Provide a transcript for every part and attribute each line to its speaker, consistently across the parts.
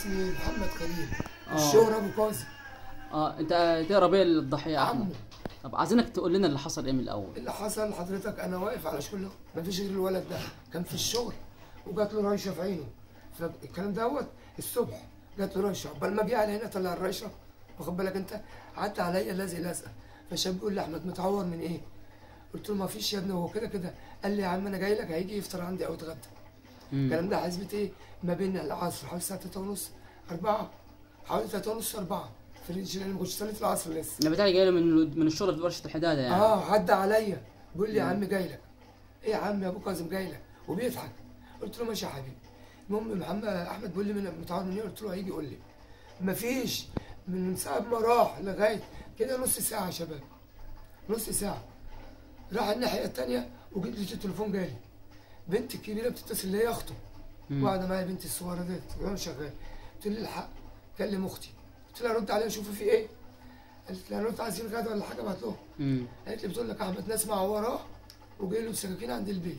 Speaker 1: اسمي محمد كريم
Speaker 2: آه.
Speaker 1: الشهرة ابو كاظم
Speaker 2: اه انت تقرا بيه الضحيه يا
Speaker 1: عمه
Speaker 2: احمد طب عايزينك تقول لنا اللي حصل ايه من الاول
Speaker 1: اللي حصل حضرتك انا واقف على شغله ما فيش غير الولد ده كان في الشغل وجات له ريشه في عينه فالكلام دوت الصبح جات له ريشه عقبال ما جه على هنا طلع الريشه واخد بالك انت عدى عليا لازق لازقه فالشاب بيقول لي احمد متعور من ايه؟ قلت له ما فيش يا ابني هو كده كده قال لي يا عم انا جاي لك هيجي يفطر عندي او يتغدى
Speaker 2: مم.
Speaker 1: الكلام ده حسبة ايه؟ ما بين العصر حوالي الساعه 3 ونص 4 حوالي 3 ونص 4 في الرينج لان ما كنتش صليت العصر لسه
Speaker 2: انا بتاعي جاي له من من الشغل في ورشه الحداده يعني
Speaker 1: اه عدى عليا بيقول لي يا عم جاي لك ايه يا عم يا ابو كاظم جاي لك وبيضحك قلت له ماشي يا حبيبي المهم محمد احمد بيقول لي من متعور من ايه قلت له هيجي يقول لي مفيش من من ساعه ما راح لغايه كده نص ساعه يا شباب نص ساعه راح الناحيه الثانيه وجيت لقيت التليفون جالي بنتي الكبيره بتتصل اللي هي اخته
Speaker 2: مم.
Speaker 1: وقاعده معايا بنتي الصغيره ديت وانا شغال قلت لي الحق كلم اختي قلت لها رد عليها شوفي في ايه قالت لي انا قلت عايزين غدا ولا حاجه بعت لهم
Speaker 2: مم.
Speaker 1: قالت لي بتقول لك احمد ناس مع وراه وجاي له بسكاكين عند البيت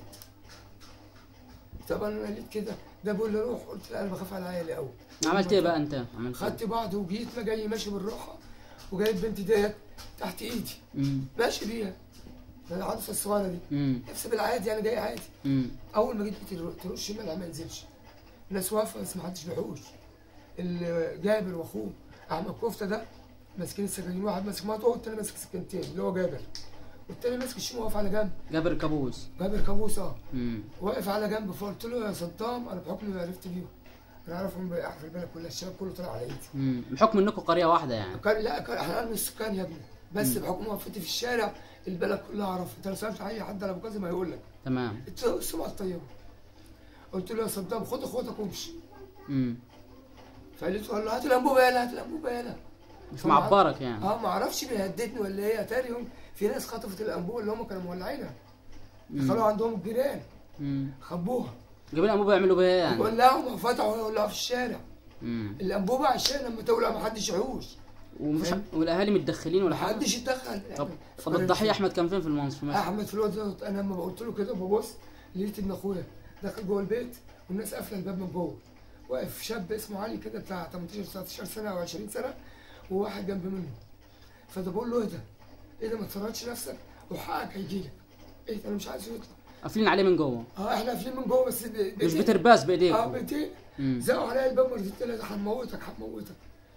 Speaker 1: طبعا انا قلت كده ده بيقول لي روح قلت لا انا بخاف على عيالي قوي
Speaker 2: عملت ايه بقى انت عملت ايه
Speaker 1: خدت بعض وجيت ما جاي ماشي بالراحه وجايب بنتي ديت تحت ايدي
Speaker 2: مم.
Speaker 1: ماشي بيها ده العروسه الصغيره دي
Speaker 2: مم.
Speaker 1: نفس بالعادي يعني جاي عادي
Speaker 2: مم.
Speaker 1: اول ما جيت لقيت تروح شمال ما ينزلش الناس واقفه بس ما حدش بيحوش اللي جابر واخوه احمد كفته ده ماسكين السكاكين واحد ماسك مطوه والتاني ماسك سكينتين اللي هو جابر والتاني ماسك الشيم واقف على جنب
Speaker 2: جابر كابوس
Speaker 1: جابر كابوس اه
Speaker 2: مم.
Speaker 1: واقف على جنب فقلت له يا صدام انا بحكم اللي عرفت بيهم انا اعرفهم بقى في البلد كلها الشباب كله طلع على ايدي
Speaker 2: مم. بحكم انكم قريه واحده يعني
Speaker 1: كان لا كان احنا من السكان يا ابني بس بحكم وقفتي في الشارع البلد كلها عرفت انت لو سالت اي حد على ابو كاظم هيقول لك
Speaker 2: تمام
Speaker 1: السمعه الطيبه قلت له يا صدام خد اخواتك وامشي
Speaker 2: مم.
Speaker 1: فقالت له هات الانبوبه هنا هات الانبوبه هنا
Speaker 2: مش معبرك يعني
Speaker 1: اه ما اعرفش بيهددني ولا ايه اتاري هم في ناس خطفت الانبوبه اللي هم كانوا مولعينها دخلوا عندهم الجيران
Speaker 2: مم.
Speaker 1: خبوها
Speaker 2: جايبين انبوبه يعملوا بيها إيه يعني
Speaker 1: ولعوا فتحوا ولعوا في الشارع
Speaker 2: مم.
Speaker 1: الانبوبه عشان لما تولع ما حدش يحوش
Speaker 2: ومش
Speaker 1: فاهم؟
Speaker 2: والاهالي متدخلين ولا
Speaker 1: ما
Speaker 2: حاجه
Speaker 1: حدش يتدخل
Speaker 2: طب طب الضحيه احمد كان فين في المنصف مثلا
Speaker 1: احمد في الوقت ده انا لما قلت له كده ببص لقيت ابن اخويا داخل جوه البيت والناس قافله الباب من جوه واقف شاب اسمه علي كده بتاع 18 19 سنه او 20 سنه وواحد جنب منه فده بقول له ايه ده؟ ايه ده ما تفرجش نفسك وحقك هيجي لك ايه ده انا مش عايزه يطلع
Speaker 2: قافلين عليه من جوه
Speaker 1: اه احنا قافلين من جوه بس ب-
Speaker 2: مش
Speaker 1: بإيدينا.
Speaker 2: بترباس
Speaker 1: اه
Speaker 2: بايديكم
Speaker 1: بايدينا
Speaker 2: مم.
Speaker 1: زقوا عليا الباب مرتين ثلاثه هنموتك هنموتك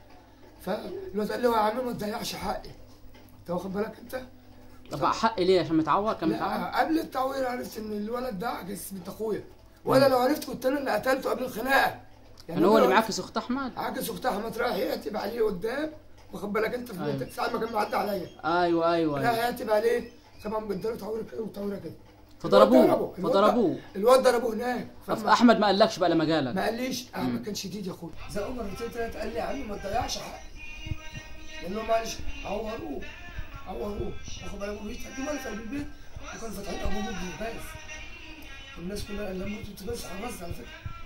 Speaker 1: فالواد قال له يا عم ما تضيعش حقي انت واخد بالك انت؟
Speaker 2: طب حق ليه عشان متعور كان متعور
Speaker 1: لا قبل التعوير عرفت ان الولد ده عجز بنت اخويا وانا لو عرفت كنت انا اللي قتلته قبل الخناقه
Speaker 2: يعني هو اللي
Speaker 1: لو
Speaker 2: معاكس اخت احمد
Speaker 1: عجز اخت احمد رايح يعتب عليه قدام واخد بالك انت في
Speaker 2: أيوة.
Speaker 1: بيتك ساعه ما كان معدي عليا
Speaker 2: ايوه ايوه,
Speaker 1: رايح
Speaker 2: أيوة.
Speaker 1: يعتب عليه طبعا بيديله تعويره كده وتعويره كده
Speaker 2: فضربوه
Speaker 1: الواد ضربه. الواد
Speaker 2: فضربوه
Speaker 1: ض- الواد ضربه هناك
Speaker 2: طب
Speaker 1: فما-
Speaker 2: احمد ما قالكش بقى لما جالك
Speaker 1: ما قاليش احمد كان شديد يا اخويا زقوه مرتين ثلاثه قال لي يا عم ما تضيعش حقي لانه معلش عوروه عوروه واخد بالك وبيتحكموا على في قلب البيت وكانوا فاتحين ابوه بوتاجاز الناس كلها قال لما بوتاجاز على الرز على فكره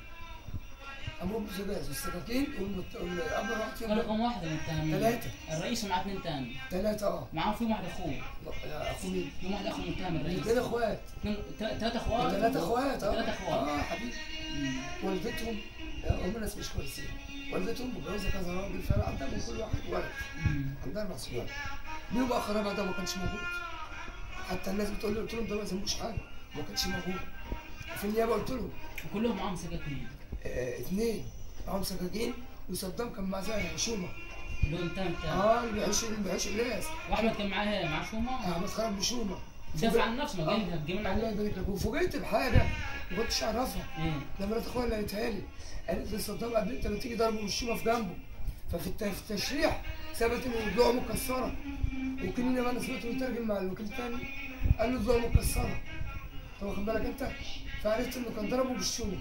Speaker 1: ابوه بوتاجاز والسكاكين والمت- والاب راح فيهم
Speaker 3: رقم واحد من التهمين
Speaker 1: ثلاثة.
Speaker 3: الرئيس ومعاه اثنين تاني
Speaker 1: ثلاثه اه
Speaker 3: معاه في واحد اخوه
Speaker 1: لا، اخو مين؟
Speaker 3: في واحد اخو متهم الرئيس
Speaker 1: اثنين اخوات
Speaker 3: اثنين ثلاثة اخوات
Speaker 1: ثلاثه اخوات اه
Speaker 3: ثلاثة اخوات
Speaker 1: اه حبيبي والدتهم هم ناس مش كويسين والدتهم متجوزه كذا راجل فعندهم كل واحد ولد
Speaker 3: مم.
Speaker 1: عندها اربع صبيان مين بقى خرابها ده ما كانش موجود حتى الناس بتقول لي قلت لهم ده ما يسموش حاجه ما كانش موجود في النيابه قلت لهم
Speaker 3: وكلهم معاهم سكاكين
Speaker 1: آه اثنين معاهم سكاكين وصدام كان معاه زي حشومه
Speaker 3: اللي هو انتهى انتهى
Speaker 1: اه اللي بيعيش اللي بيعيش الناس
Speaker 3: واحمد كان معاه ايه؟ معاه شومه
Speaker 1: احمد خرج بشومه
Speaker 3: دافع عن نفسه ما جاي هتجيب
Speaker 1: الله
Speaker 3: عليه
Speaker 1: يبارك لك وفوجئت بحاجه ما كنتش اعرفها
Speaker 3: ايه
Speaker 1: ده مرات اخويا اللي قالتها لي قالت لي صدام قبل انت لما تيجي ضربه بالشومه في جنبه ففي الت- في التشريح ثبت ان ضلوعه مكسره وكلنا ما انا سمعته بيترجم مع الوكيل الثاني قال له ضلوعه مكسره انت واخد بالك انت فعرفت انه كان ضربه بالشومه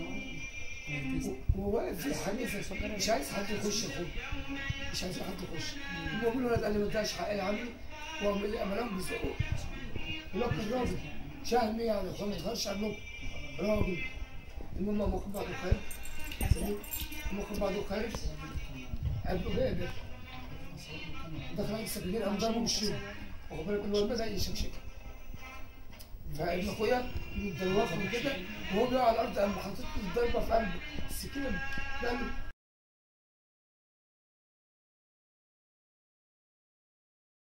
Speaker 1: و- وواقف في حديث مش عايز حد يخش يا اخويا مش عايز حد يخش المهم الولد قال لي ما اداش حقي يا عمي وهم اللي عملهم بيزقوا الواد كان راجل شهم يعني اخويا ما يظهرش عنه راجل المهم قام واخد بعضه خارج سليم قام واخد بعضه خارج قال له ايه ده دخل على السكاكين قام ضربه بالشوم واخد بالك الواد بدا يشكشك فابن اخويا متدوخ كده وهو بيقع على الارض قام حاطط له الضربه في قلبه السكينه قال له